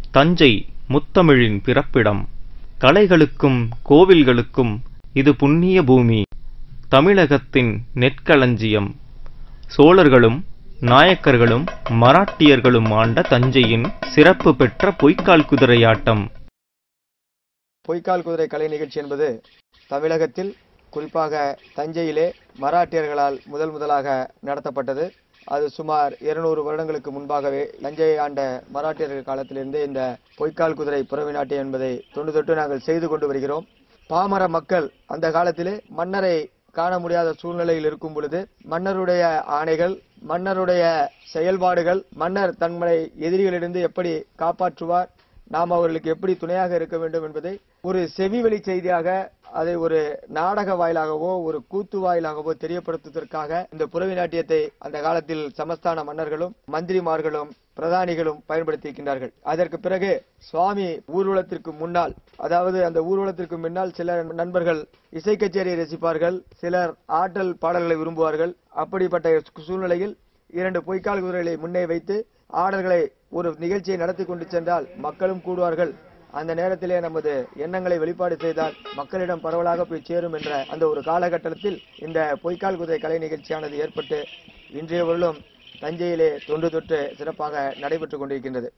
தஞ்சை முத்தமிழின் பிறப்பிடம் கலைகளுக்கும் கோவில்களுக்கும் இது புண்ணிய பூமி தமிழகத்தின் நெற்களஞ்சியம் சோழர்களும் நாயக்கர்களும் மராட்டியர்களும் ஆண்ட தஞ்சையின் சிறப்பு பெற்ற பொய்க்கால் குதிரையாட்டம் பொய்க்கால் குதிரை கலை நிகழ்ச்சி என்பது தமிழகத்தில் குறிப்பாக தஞ்சையிலே மராட்டியர்களால் முதல் முதலாக நடத்தப்பட்டது அது சுமார் இருநூறு வருடங்களுக்கு முன்பாகவே தஞ்சையை ஆண்ட மராட்டியர்கள் காலத்திலிருந்தே இந்த பொய்க்கால் குதிரை புறவி நாட்டியம் என்பதை தொன்று தொட்டு நாங்கள் செய்து கொண்டு வருகிறோம் பாமர மக்கள் அந்த காலத்திலே மன்னரை காண முடியாத சூழ்நிலையில் இருக்கும் பொழுது மன்னருடைய ஆணைகள் மன்னருடைய செயல்பாடுகள் மன்னர் தன்னை எதிரிகளிலிருந்து எப்படி காப்பாற்றுவார் நாம் அவர்களுக்கு எப்படி துணையாக இருக்க வேண்டும் என்பதை ஒரு செவிவழி செய்தியாக அதை ஒரு நாடக வாயிலாகவோ ஒரு கூத்து வாயிலாகவோ தெரியப்படுத்துவதற்காக இந்த புறவி நாட்டியத்தை அந்த காலத்தில் சமஸ்தான மன்னர்களும் மந்திரிமார்களும் பிரதானிகளும் பயன்படுத்தியிருக்கின்றார்கள் அதற்கு பிறகு சுவாமி ஊர்வலத்திற்கு முன்னால் அதாவது அந்த ஊர்வலத்திற்கு முன்னால் சில நண்பர்கள் இசை கச்சேரியை ரசிப்பார்கள் சிலர் ஆற்றல் பாடல்களை விரும்புவார்கள் அப்படிப்பட்ட சூழ்நிலையில் இரண்டு பொய்க்கால் குதிரைகளை முன்னே வைத்து ஆடல்களை ஒரு நிகழ்ச்சியை நடத்தி கொண்டு சென்றால் மக்களும் கூடுவார்கள் அந்த நேரத்திலே நமது எண்ணங்களை வெளிப்பாடு செய்தால் மக்களிடம் பரவலாக போய் சேரும் என்ற அந்த ஒரு காலகட்டத்தில் இந்த பொய்க்கால் குதிரை கலை நிகழ்ச்சியானது ஏற்பட்டு இன்றைய பொருளும் தஞ்சையிலே தொன்று தொட்டு சிறப்பாக நடைபெற்றுக் கொண்டிருக்கின்றது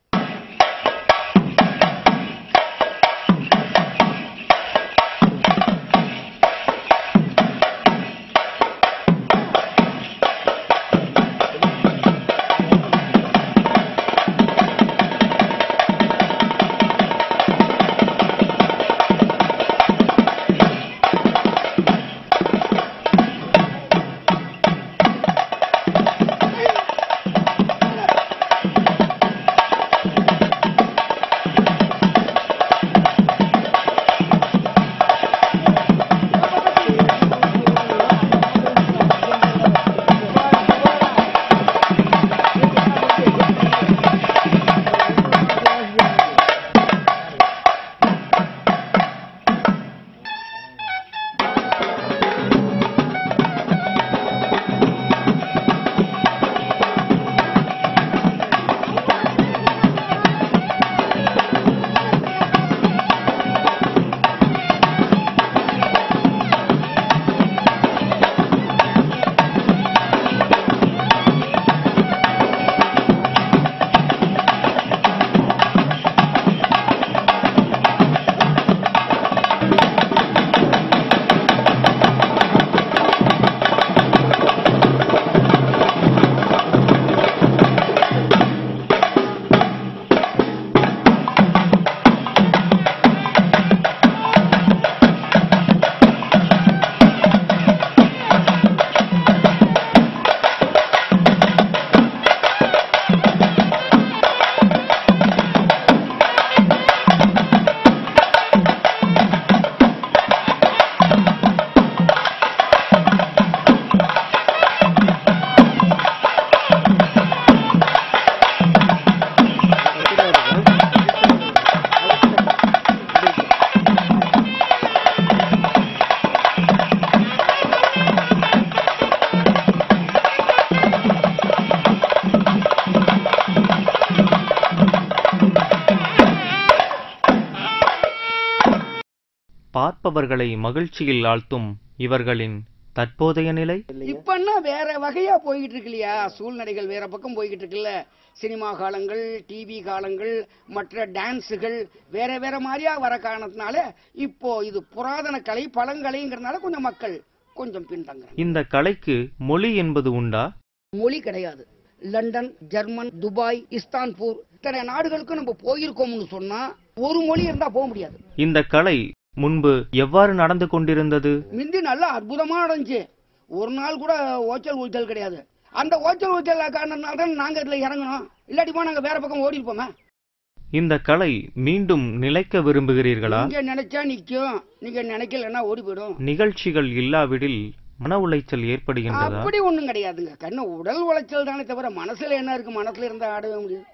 பார்ப்பவர்களை மகிழ்ச்சியில் ஆழ்த்தும் இவர்களின் தற்போதைய நிலை இப்பன்னா வேற வகையா போய்கிட்டு இருக்கு இல்லையா சூழ்நிலைகள் வேற பக்கம் போய்கிட்டு இருக்குல்ல சினிமா காலங்கள் டிவி காலங்கள் மற்ற டான்ஸுகள் வேற வேற மாதிரியா வர காரணத்தினால இப்போ இது புராதன கலை பழங்கலைங்கிறதுனால கொஞ்சம் மக்கள் கொஞ்சம் பின்தங்குறாங்க இந்த கலைக்கு மொழி என்பது உண்டா மொழி கிடையாது லண்டன் ஜெர்மன் துபாய் இஸ்தான்பூர் இத்தனை நாடுகளுக்கு நம்ம போயிருக்கோம்னு சொன்னா ஒரு மொழி இருந்தா போக முடியாது இந்த கலை முன்பு எவ்வாறு நடந்து கொண்டிருந்தது மிந்தி நல்லா அற்புதமா நடந்துச்சு ஒரு நாள் கூட ஓச்சல் ஊச்சல் கிடையாது அந்த ஓச்சல் ஊச்சல் காரணத்தினால தான் நாங்க இதுல இறங்கணும் இல்லாட்டிமா நாங்க வேற பக்கம் ஓடி இருப்போமே இந்த கலை மீண்டும் நிலைக்க விரும்புகிறீர்களா நீங்க நினைச்சா நிக்கும் நீங்க நினைக்கலன்னா ஓடி போயிடும் நிகழ்ச்சிகள் இல்லாவிடில் மன உளைச்சல் ஏற்படுகின்றதா அப்படி ஒண்ணும் கிடையாதுங்க கண்ணு உடல் உளைச்சல் தானே தவிர மனசுல என்ன இருக்கு மனசுல இருந்தா ஆடவே முடியும்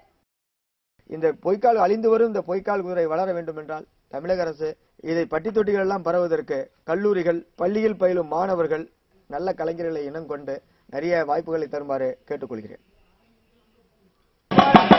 இந்த பொய்க்கால் அழிந்து வரும் இந்த பொய்க்கால் குதிரை வளர வேண்டும் என்றால் தமிழக அரசு இதை பட்டி தொட்டிகள் எல்லாம் பரவுவதற்கு கல்லூரிகள் பள்ளியில் பயிலும் மாணவர்கள் நல்ல கலைஞர்களை இனம் கொண்டு நிறைய வாய்ப்புகளை தருமாறு கேட்டுக்கொள்கிறேன்